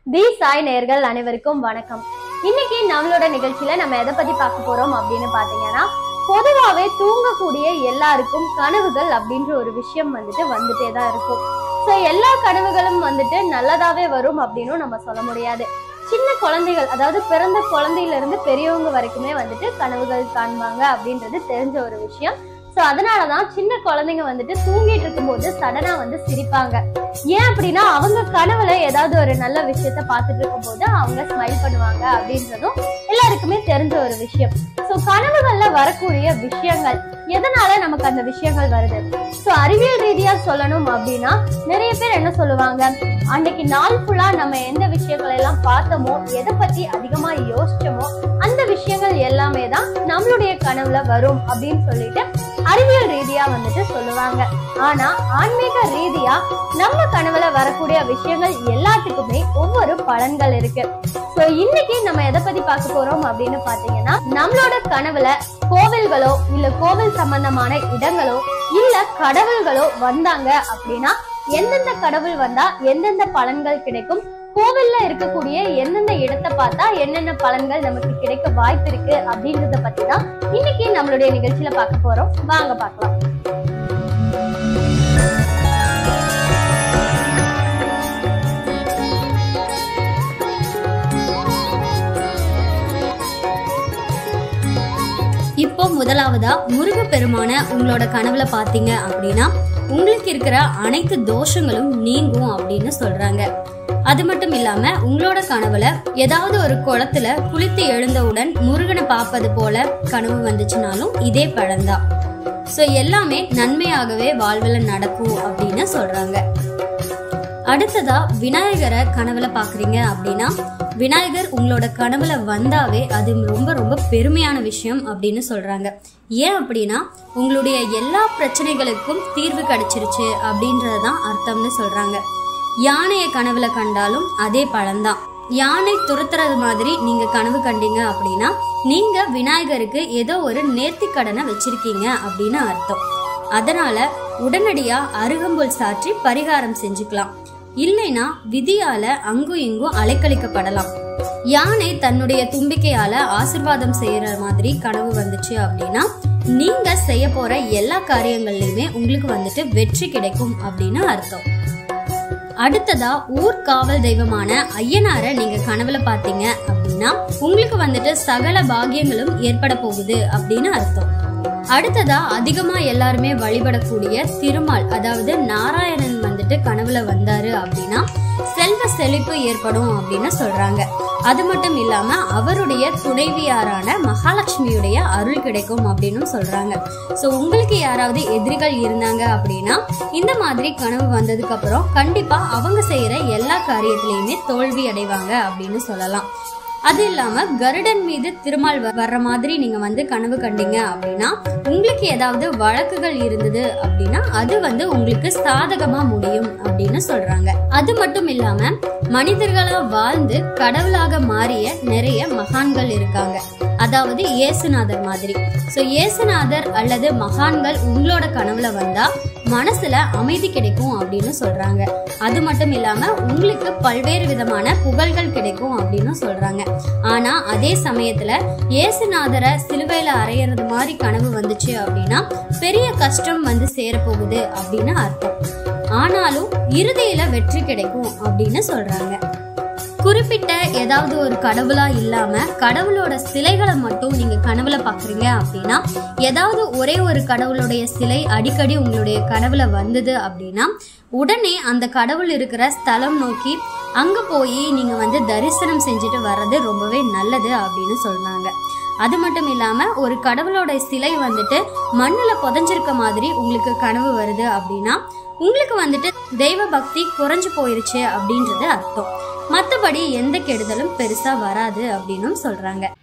தி சாய் நேயர்கள் அனைவருக்கும் வணக்கம் இன்னைக்கு நம்மளோட நிகழ்ச்சியில நம்ம எதை பத்தி பார்க்க போறோம் அப்படின்னு பாத்தீங்கன்னா பொதுவாவே தூங்கக்கூடிய எல்லாருக்கும் கனவுகள் அப்படின்ற ஒரு விஷயம் வந்துட்டு வந்துட்டே தான் இருக்கும் ஸோ எல்லா கனவுகளும் வந்துட்டு நல்லதாவே வரும் அப்படின்னு நம்ம சொல்ல முடியாது சின்ன குழந்தைகள் அதாவது பிறந்த குழந்தையில இருந்து பெரியவங்க வரைக்குமே வந்துட்டு கனவுகள் காண்பாங்க அப்படின்றது தெரிஞ்ச ஒரு விஷயம் ஸோ அதனாலதான் சின்ன குழந்தைங்க வந்துட்டு தூங்கிட்டு இருக்கும்போது சடனா வந்து சிரிப்பாங்க ஏன் அப்படின்னா அவங்க கனவுல ஏதாவது ஒரு நல்ல விஷயத்த பார்த்துட்டு இருக்கும்போது அவங்க ஸ்மைல் பண்ணுவாங்க அப்படின்றதும் எல்லாருக்குமே தெரிஞ்ச ஒரு விஷயம் ஸோ கனவுகள்ல வரக்கூடிய விஷயங்கள் எதனால நமக்கு அந்த விஷயங்கள் வருது ஸோ அறிவியல் ரீதியா சொல்லணும் அப்படின்னா நிறைய பேர் என்ன சொல்லுவாங்க அன்னைக்கு நாள் ஃபுல்லா நம்ம எந்த விஷயங்களை எல்லாம் பார்த்தோமோ எதை பத்தி அதிகமா யோசிச்சோமோ அந்த விஷயங்கள் எல்லாமே தான் நம்மளுடைய கனவுல வரும் அப்படின்னு சொல்லிட்டு அறிவியல் ரீதியா வந்துட்டு சொல்லுவாங்க ஆனா ஆன்மீக ரீதியா நம்ம கனவுல வரக்கூடிய விஷயங்கள் எல்லாத்துக்குமே ஒவ்வொரு பலன்கள் இருக்கு சோ இன்னைக்கு நம்ம எதை பத்தி பார்க்க போறோம் அப்படின்னு பாத்தீங்கன்னா நம்மளோட கனவுல கோவில்களோ இல்ல கோவில் சம்பந்தமான இடங்களோ இல்ல கடவுள்களோ வந்தாங்க அப்படின்னா எந்தெந்த கடவுள் வந்தா எந்தெந்த பலன்கள் கிடைக்கும் கோவில்ல இருக்கக்கூடிய எந்தெந்த இடத்தை பார்த்தா என்னென்ன பலன்கள் நமக்கு கிடைக்க வாய்ப்பு இருக்கு அப்படின்றத பத்தி தான் இன்னைக்கு நம்மளுடைய நிகழ்ச்சியில பார்க்க போறோம் வாங்க பார்க்கலாம் இப்போ முதலாவதா முருகப்பெருமான உங்களோட கனவுல பாத்தீங்க அப்படின்னா உங்களுக்கு இருக்கிற அனைத்து தோஷங்களும் நீங்கும் அப்படின்னு சொல்றாங்க அது மட்டும் இல்லாம உங்களோட கனவுல ஏதாவது ஒரு குளத்துல குளித்து எழுந்தவுடன் முருகனை பார்ப்பது போல கனவு வந்துச்சுனாலும் இதே பழம்தான் ஸோ எல்லாமே நன்மையாகவே வாழ்வில் நடக்கும் அப்படின்னு சொல்றாங்க அடுத்ததா விநாயகரை கனவுல பாக்குறீங்க அப்படின்னா விநாயகர் உங்களோட கனவுல வந்தாவே அது ரொம்ப ரொம்ப பெருமையான விஷயம் அப்படின்னு சொல்றாங்க ஏன் அப்படின்னா உங்களுடைய எல்லா பிரச்சனைகளுக்கும் தீர்வு கிடைச்சிருச்சு அப்படின்றதுதான் அர்த்தம்னு சொல்றாங்க யானையை கனவுல கண்டாலும் அதே பழம்தான் யானை துரத்துறது மாதிரி நீங்க கனவு கண்டீங்க அப்படின்னா நீங்க விநாயகருக்கு ஏதோ ஒரு நேர்த்தி கடனை வச்சிருக்கீங்க அப்படின்னு அர்த்தம் அதனால உடனடியா அருகம்புல் சாற்றி பரிகாரம் செஞ்சுக்கலாம் இல்லைனா விதியால அங்கும் இங்கும் அலைக்கழிக்கப்படலாம் யானை தன்னுடைய தும்பிக்கையால ஆசிர்வாதம் செய்யற மாதிரி கனவு வந்துச்சு அப்படின்னா நீங்க செய்ய போற எல்லா காரியங்கள்லயுமே உங்களுக்கு வந்துட்டு வெற்றி கிடைக்கும் அப்படின்னு அர்த்தம் அடுத்ததா ஊர் காவல் தெய்வமான ஐயனாரை நீங்க கனவுல பாத்தீங்க அப்படின்னா உங்களுக்கு வந்துட்டு சகல பாகியங்களும் ஏற்பட போகுது அப்படின்னு அர்த்தம் அடுத்ததா அதிகமா எல்லாருமே வழிபடக்கூடிய திருமால் அதாவது நாராயணன் வந்துட்டு கனவுல வந்தாரு அப்படின்னா செல்வ செழிப்பு ஏற்படும் அப்படின்னு சொல்றாங்க அது மட்டும் இல்லாம அவருடைய துணைவியாரான மகாலட்சுமியுடைய அருள் கிடைக்கும் அப்படின்னு சொல்றாங்க ஸோ உங்களுக்கு யாராவது எதிரிகள் இருந்தாங்க அப்படின்னா இந்த மாதிரி கனவு வந்ததுக்கு அப்புறம் கண்டிப்பா அவங்க செய்யற எல்லா காரியத்திலையுமே தோல்வி அடைவாங்க அப்படின்னு சொல்லலாம் அது இல்லாம கருடன் மீது திருமால் வ- வர்ற மாதிரி நீங்க வந்து கனவு கண்டீங்க அப்படின்னா உங்களுக்கு ஏதாவது வழக்குகள் இருந்தது அப்படின்னா அது வந்து உங்களுக்கு சாதகமா முடியும் அப்படின்னு சொல்றாங்க அது மட்டும் இல்லாம மனிதர்களா வாழ்ந்து கடவுளாக மாறிய நிறைய மகான்கள் இருக்காங்க அதாவது இயேசுநாதர் மாதிரி ஸோ இயேசுநாதர் அல்லது மகான்கள் உங்களோட கனவுல வந்தா மனசுல அமைதி கிடைக்கும் அப்படின்னு சொல்றாங்க அது மட்டும் இல்லாம உங்களுக்கு பல்வேறு விதமான புகழ்கள் கிடைக்கும் அப்படின்னு சொல்றாங்க ஆனா அதே சமயத்துல இயேசுநாதரை சிலுவையில அறையிறது மாதிரி கனவு வந்துச்சு அப்படின்னா பெரிய கஷ்டம் வந்து சேரப்போகுது அப்படின்னு அர்த்தம் ஆனாலும் இறுதியில வெற்றி கிடைக்கும் அப்படின்னு சொல்றாங்க குறிப்பிட்ட ஏதாவது ஒரு கடவுளா இல்லாம கடவுளோட சிலைகளை மட்டும் நீங்க கனவுல பாக்குறீங்க அப்படின்னா ஏதாவது ஒரே ஒரு கடவுளுடைய சிலை அடிக்கடி உங்களுடைய கனவுல வந்தது அப்படின்னா உடனே அந்த கடவுள் இருக்கிற ஸ்தலம் நோக்கி அங்க போய் நீங்க வந்து தரிசனம் செஞ்சுட்டு வர்றது ரொம்பவே நல்லது அப்படின்னு சொல்றாங்க அது மட்டும் இல்லாம ஒரு கடவுளோட சிலை வந்துட்டு மண்ணுல புதைஞ்சிருக்க மாதிரி உங்களுக்கு கனவு வருது அப்படின்னா உங்களுக்கு வந்துட்டு தெய்வ பக்தி குறைஞ்சு போயிருச்சு அப்படின்றது அர்த்தம் மற்றபடி எந்த கெடுதலும் பெருசா வராது அப்படின்னும் சொல்றாங்க